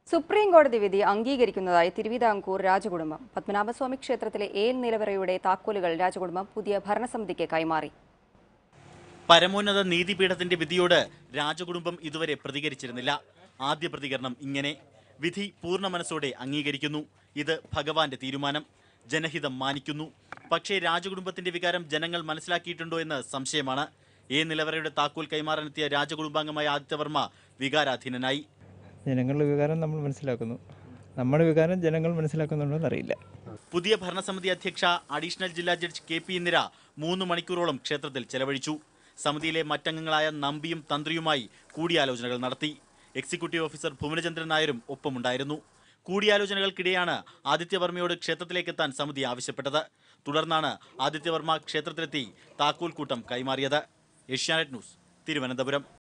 supreme കോടതി വിധി അംഗീകരിക്കുന്നതായി തിരുവിതാംകൂർ രാജകുടുംബം പത്മനാഭസ്വാമി ക്ഷേത്രത്തിലെ ഏൽ നിലവറയുടെ താക്കോലുകൾ രാജകുടുംബം പുതിയ ഭരണസമിതിക്ക് കൈമാറി പരമോന്നത നീതിപീഠത്തിന്റെ വിധിയോട് രാജകുടുംബം ഇതുവരെ പ്രതികരിച്ചിരുന്നില്ല ആദ്യ പ്രതികരണം ഇങ്ങനെ വിധി പൂർണ്ണ മനസ്സോടെ അംഗീകരിക്കുന്നു ഇത് ഭഗവാന്റെ തീരുമാനം ജനഹിതം മാനിക്കുന്നു പക്ഷേ രാജകുടുംബത്തിന്റെ വികാരം ജനങ്ങൾ മനസ്സിലാക്കിയിട്ടുണ്ടോ എന്ന് സംശയമാണ് എ നിലവറയുടെ താക്കോൽ കൈമാറാനെത്തിയ രാജകുടുംബാംഗമായ ആദിത്യവർമ്മ വികാരാധീനനായി ജനങ്ങളുടെ വികാരം നമ്മൾ മനസ്സിലാക്കുന്നു നമ്മുടെ വികാരം ജനങ്ങൾ മനസ്സിലാക്കുന്നുണ്ടോ എന്നറിയില്ല പുതിയ ഭരണസമിതി അധ്യക്ഷ അഡീഷണൽ ജില്ലാ ജഡ്ജ് കെ പി ഇന്ദിര മൂന്ന് മണിക്കൂറോളം ക്ഷേത്രത്തിൽ ചെലവഴിച്ചു സമിതിയിലെ മറ്റംഗങ്ങളായ നമ്പിയും തന്ത്രിയുമായി കൂടിയാലോചനകൾ നടത്തി എക്സിക്യൂട്ടീവ് ഓഫീസർ ഭുവനചന്ദ്രൻ നായരും ഒപ്പമുണ്ടായിരുന്നു കൂടിയാലോചനകൾക്കിടെയാണ് ആദിത്യവർമ്മയോട് ക്ഷേത്രത്തിലേക്ക് എത്താൻ സമിതി ആവശ്യപ്പെട്ടത് തുടർന്നാണ് ആദിത്യവർമ്മ ക്ഷേത്രത്തിലെത്തി താക്കോൽ കൂട്ടം കൈമാറിയത് ഏഷ്യാനെറ്റ് ന്യൂസ് തിരുവനന്തപുരം